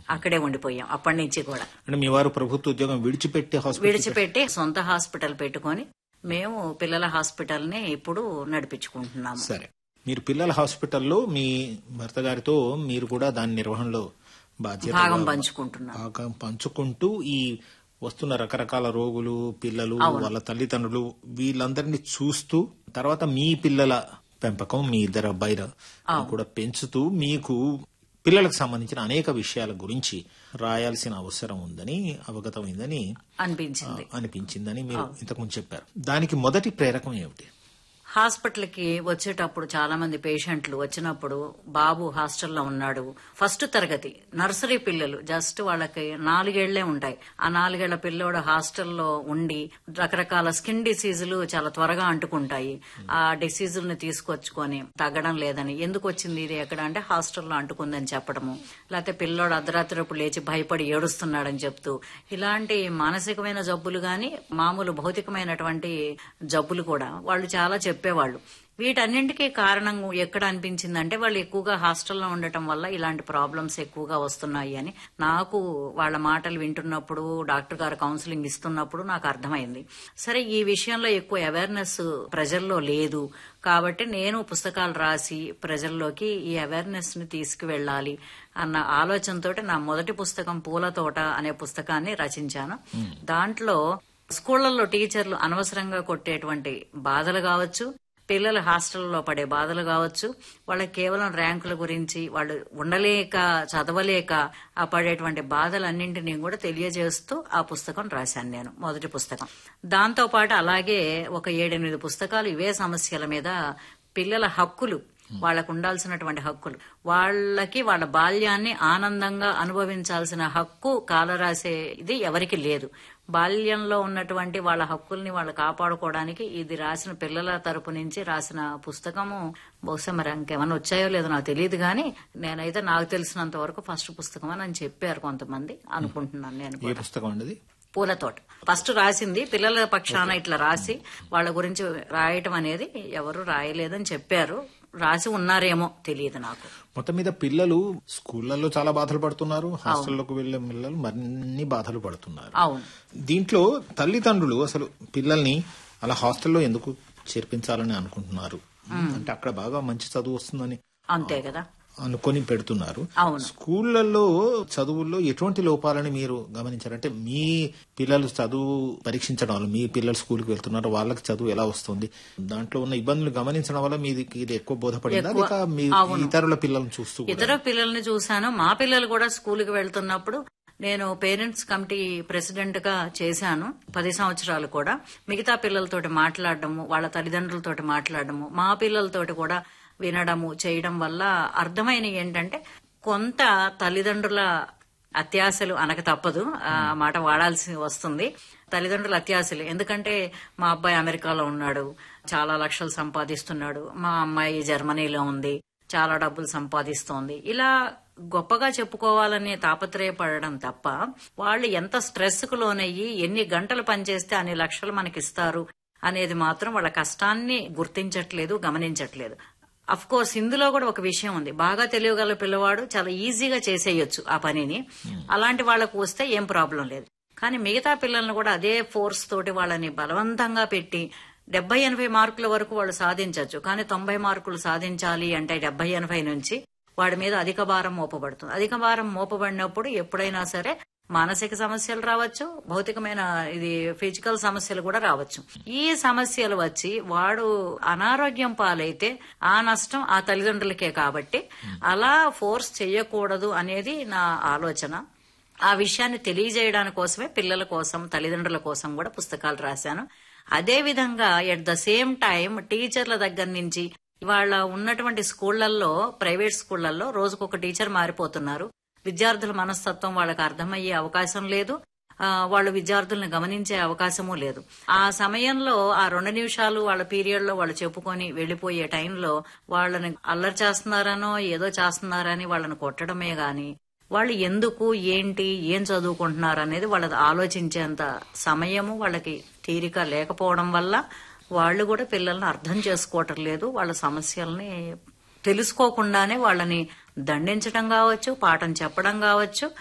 అక్కడే ఉండిపోయాం అప్పటి నుంచి కూడా అంటే మీ వారు ప్రభుత్వ ఉద్యోగం విడిచిపెట్టి హాస్పిటల్ విడిచిపెట్టి సొంత హాస్పిటల్ పెట్టుకొని మేము పిల్లల హాస్పిటల్ ని ఇప్పుడు నడిపించుకుంటున్నాము సరే మీరు పిల్లల హాస్పిటల్లో మీ భర్త గారితో మీరు కూడా దాని నిర్వహణలో బాధ్యత భాగం పంచుకుంటున్నాం బాగా పంచుకుంటూ ఈ వస్తున్న రకరకాల రోగులు పిల్లలు వాళ్ళ తల్లిదండ్రులు వీళ్ళందరినీ చూస్తూ తర్వాత మీ పిల్లల పెంపకం మీ ఇద్దరు అబ్బాయిల కూడా పెంచుతూ మీకు పిల్లలకు సంబంధించిన అనేక విషయాల గురించి రాయాల్సిన అవసరం ఉందని అవగతమైందని అనిపించింది అనిపించిందని మీరు ఇంతకుముందు చెప్పారు దానికి మొదటి ప్రేరకం ఏమిటి హాస్పిటల్ కి వచ్చేటప్పుడు చాలా మంది పేషెంట్లు వచ్చినప్పుడు బాబు హాస్టల్లో ఉన్నాడు ఫస్ట్ తరగతి నర్సరీ పిల్లలు జస్ట్ వాళ్ళకి నాలుగేళ్లే ఉంటాయి ఆ నాలుగేళ్ల పిల్లోడు హాస్టల్లో ఉండి రకరకాల స్కిన్ డిసీజులు చాలా త్వరగా అంటుకుంటాయి ఆ డిసీజుల్ని తీసుకొచ్చుకొని తగ్గడం లేదని ఎందుకు వచ్చింది ఇది ఎక్కడ అంటే హాస్టల్లో అంటుకుందని చెప్పడము లేకపోతే పిల్లోడు అర్ధరాత్రిప్పుడు లేచి భయపడి ఏడుస్తున్నాడని చెప్తూ ఇలాంటి మానసికమైన జబ్బులు గాని మామూలు భౌతికమైనటువంటి జబ్బులు కూడా వాళ్ళు చాలా చెప్పేవాళ్ళు వీటన్నింటికీ కారణం ఎక్కడ అనిపించిందంటే వాళ్ళు ఎక్కువగా హాస్టల్లో ఉండటం వల్ల ఇలాంటి ప్రాబ్లమ్స్ ఎక్కువగా వస్తున్నాయి అని నాకు వాళ్ళ మాటలు వింటున్నప్పుడు డాక్టర్ గారు కౌన్సిలింగ్ ఇస్తున్నప్పుడు నాకు అర్థమైంది సరే ఈ విషయంలో ఎక్కువ అవేర్నెస్ ప్రజల్లో లేదు కాబట్టి నేను పుస్తకాలు రాసి ప్రజల్లోకి ఈ అవేర్నెస్ ని తీసుకువెళ్ళాలి అన్న ఆలోచనతో నా మొదటి పుస్తకం పూల తోట అనే పుస్తకాన్ని రచించాను దాంట్లో స్కూళ్లలో టీచర్లు అనవసరంగా కొట్టేటువంటి బాధలు కావచ్చు పిల్లలు హాస్టల్లో పడే బాధలు కావచ్చు వాళ్ళకి కేవలం ర్యాంకుల గురించి వాళ్ళు ఉండలేక చదవలేక ఆ పడేటువంటి బాధలన్నింటినీ కూడా తెలియజేస్తూ ఆ పుస్తకం రాశాను నేను మొదటి పుస్తకం దాంతో పాటు అలాగే ఒక ఏడెనిమిది పుస్తకాలు ఇవే సమస్యల మీద పిల్లల హక్కులు వాళ్ళకు ఉండాల్సినటువంటి హక్కులు వాళ్ళకి వాళ్ళ బాల్యాన్ని ఆనందంగా అనుభవించాల్సిన హక్కు కాలరాసే ఇది ఎవరికి లేదు బాల్యంలో ఉన్నటువంటి వాళ్ళ హక్కుల్ని వాళ్ళు కాపాడుకోవడానికి ఇది రాసిన పిల్లల తరపు నుంచి రాసిన పుస్తకము బహుశా మరి ఇంకేమైనా వచ్చాయో లేదో నాకు తెలియదు కానీ నేనైతే నాకు తెలిసినంత వరకు ఫస్ట్ పుస్తకం అని చెప్పారు కొంతమంది అనుకుంటున్నాను నేను ఏ పుస్తకం అండి అది? పూలతోట ఫస్ట్ రాసింది పిల్లల పక్షాన ఇట్లా రాసి వాళ్ళ గురించి రాయటం అనేది ఎవరు రాయలేదని చెప్పారు రాసి ఉన్నారేమో తెలియదు నాకు మొత్తం మీద పిల్లలు స్కూళ్లలో చాలా బాధలు పడుతున్నారు హాస్టల్లోకి వెళ్లే పిల్లలు మరిన్ని బాధలు పడుతున్నారు అవును దీంట్లో తల్లిదండ్రులు అసలు పిల్లల్ని అలా హాస్టల్లో ఎందుకు చేర్పించాలని అనుకుంటున్నారు అంటే అక్కడ బాగా మంచి చదువు వస్తుందని అంతే కదా అనుకొని పెడుతున్నారు అవును స్కూళ్లలో చదువుల్లో ఎటువంటి లోపాలని మీరు గమనించారంటే మీ పిల్లలు చదువు పరీక్షించడం వల్ల మీ పిల్లలు స్కూల్కి వెళ్తున్నారు వాళ్ళకి చదువు ఎలా వస్తుంది దాంట్లో ఉన్న ఇబ్బందులు గమనించడం వల్ల మీది ఇది ఎక్కువ బోధపడిందా లేక మీ ఇతరుల పిల్లల్ని చూస్తూ కూడా? ఇతర పిల్లల్ని చూశాను మా పిల్లలు కూడా స్కూల్కి వెళ్తున్నప్పుడు నేను పేరెంట్స్ కమిటీ ప్రెసిడెంట్ గా చేశాను పది సంవత్సరాలు కూడా మిగతా పిల్లలతోటి మాట్లాడడము వాళ్ళ తల్లిదండ్రులతోటి మాట్లాడడము మా పిల్లలతోటి కూడా వినడము చేయడం వల్ల అర్థమైన ఏంటంటే కొంత తల్లిదండ్రుల అత్యాశలు అనక తప్పదు ఆ మాట వాడాల్సి వస్తుంది తల్లిదండ్రుల అత్యాశలు ఎందుకంటే మా అబ్బాయి అమెరికాలో ఉన్నాడు చాలా లక్షలు సంపాదిస్తున్నాడు మా అమ్మాయి జర్మనీలో ఉంది చాలా డబ్బులు సంపాదిస్తోంది ఇలా గొప్పగా చెప్పుకోవాలనే తాపత్రయపడడం తప్ప వాళ్ళు ఎంత స్ట్రెస్ కు లోనయ్యి ఎన్ని గంటలు పనిచేస్తే అన్ని లక్షలు మనకిస్తారు అనేది మాత్రం వాళ్ళ కష్టాన్ని గుర్తించట్లేదు గమనించట్లేదు అఫ్ కోర్స్ ఇందులో కూడా ఒక విషయం ఉంది బాగా తెలియగల పిల్లవాడు చాలా ఈజీగా చేసేయొచ్చు ఆ పనిని అలాంటి వాళ్ళకు వస్తే ఏం ప్రాబ్లం లేదు కానీ మిగతా పిల్లల్ని కూడా అదే ఫోర్స్ తోటి వాళ్ళని బలవంతంగా పెట్టి డెబ్బై ఎనభై మార్కుల వరకు వాళ్ళు సాధించవచ్చు కానీ తొంభై మార్కులు సాధించాలి అంటే డెబ్బై ఎనభై నుంచి వాడి మీద అధిక భారం మోపబడుతుంది అధిక భారం మోపబడినప్పుడు ఎప్పుడైనా సరే మానసిక సమస్యలు రావచ్చు భౌతికమైన ఇది ఫిజికల్ సమస్యలు కూడా రావచ్చు ఈ సమస్యలు వచ్చి వాడు అనారోగ్యం పాలైతే ఆ నష్టం ఆ తల్లిదండ్రులకే కాబట్టి అలా ఫోర్స్ చేయకూడదు అనేది నా ఆలోచన ఆ విషయాన్ని తెలియజేయడానికి కోసమే పిల్లల కోసం తల్లిదండ్రుల కోసం కూడా పుస్తకాలు రాశాను అదే విధంగా ఎట్ ద సేమ్ టైం టీచర్ల దగ్గర నుంచి ఇవాళ ఉన్నటువంటి స్కూళ్లలో ప్రైవేట్ స్కూళ్లలో రోజుకొక టీచర్ మారిపోతున్నారు విద్యార్థుల మనస్తత్వం వాళ్ళకి అర్థమయ్యే అవకాశం లేదు ఆ, వాళ్ళు విద్యార్థుల్ని గమనించే అవకాశము లేదు ఆ సమయంలో ఆ రెండు నిమిషాలు వాళ్ళ పీరియడ్ లో వాళ్ళు చెప్పుకొని వెళ్లిపోయే టైంలో వాళ్ళని అల్లరి చేస్తున్నారనో ఏదో చేస్తున్నారని వాళ్ళని కొట్టడమే గాని వాళ్ళు ఎందుకు ఏంటి ఏం చదువుకుంటున్నారు అనేది వాళ్ళది ఆలోచించేంత సమయము వాళ్ళకి తీరిక లేకపోవడం వల్ల వాళ్ళు కూడా పిల్లల్ని అర్థం చేసుకోవటం లేదు వాళ్ళ సమస్యల్ని తెలుసుకోకుండానే వాళ్ళని దండించడం కావచ్చు పాఠం చెప్పడం కావచ్చు